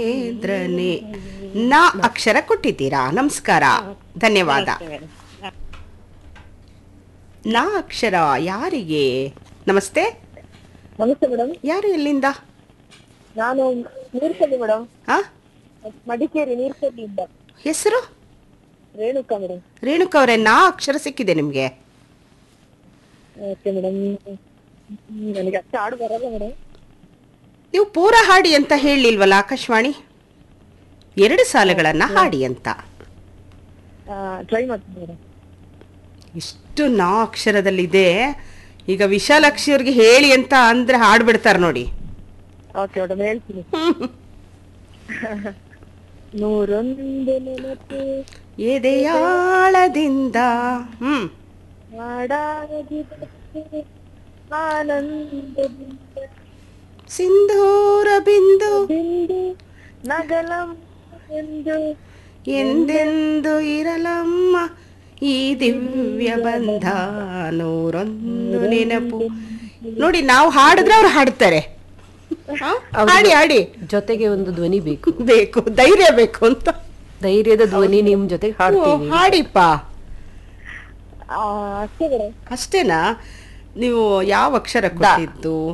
ಕೇಂದ್ರನೇ ನಾ ಅಕ್ಷರ ಕೊಟ್ಟಿದ್ದೀರಾ ನಮಸ್ಕಾರ ಧನ್ಯವಾದ ನಾ ಅಕ್ಷರ ಯಾರಿಗೆ ನಮಸ್ತೆ ನಮಸ್ತೆ ಮೇಡಮ್ ಯಾರು ಎಲ್ಲಿಂದ ನಾನು ನೀರ್ಕಲ್ಲಿ ಮೇಡಮ್ ಹಾ ಮಡಿಕೇರಿ ನೀರ್ಕಲ್ಲಿಯಿಂದ ಹೆಸರು ರೇಣುಕಾ ಮೇಡಮ್ ರೇಣುಕ ಅವರೇ ನಾ ಅಕ್ಷರ ಸಿಕ್ಕಿದೆ ನಿಮಗೆ ಓಕೆ ಮೇಡಮ್ ನನಗೆ ಅಷ್ಟು ಹಾಡು ಬರಲ್ಲ ಮೇಡಮ್ ನೀವು ಪೂರ ಹಾಡಿ ಅಂತ ಹೇಳಿಲ್ವಲ್ಲ ಆಕಾಶವಾಣಿ ಎರಡು ಸಾಲುಗಳನ್ನ ಹಾಡಿ ಅಂತ ಟ್ರೈ ಮಾಡ್ತೀನಿ ಮೇಡಮ್ ಇಷ್ಟು ನಾ ಅಕ್ಷರದಲ್ಲಿದೆ ಈಗ ವಿಶಾಲಾಕ್ಷಿ ಅವ್ರಿಗೆ ಹೇಳಿ ಅಂತ ಅಂದ್ರೆ ಹಾಡ್ಬಿಡ್ತಾರೆ ನೋಡಿ ಓಕೆ ಮೇಡಮ್ ಹೇಳ್ತೀನಿ ನೂರೊಂದು ನೆನಪು ಎದೆಯಾಳದಿಂದ ಹ್ಮ್ ಹಾಡಾಗಿದೆ ಆನಂದದಿಂದ ಸಿಂಧೂರ ಬಿಂದು ಬಿಂದು ನಗಲಂ ಎಂದು ಎಂದೆಂದು ಇರಲಮ್ಮ ಈ ದಿವ್ಯ ಬಂಧ ನೂರೊಂದು ನೆನಪು ನೋಡಿ ನಾವು ಹಾಡಿದ್ರೆ ಅವ್ರು ಹಾಡ್ತಾರೆ ಹ? ಹಾಡಿ ಹಾಡಿ ಜೊತೆಗೆ ಒಂದು ಧ್ವನಿ ಬೇಕು ಬೇಕು ಧೈರ್ಯ ಬೇಕು ಅಂತ ಧೈರ್ಯದ ಧ್ವನಿ ನಿಮ್ ಜೊತೆಗೆ ಓ, ಹಾಡ್ತೀವಿ ಹಾಡಿಪ್ಪ ಆ, ಅಷ್ಟೇ ಮೇಡಮ್ ಅಷ್ಟೇನಾ ನೀವು ಯಾವ ಅಕ್ಷರ ಕೊಟ್ಟಿದ್ದು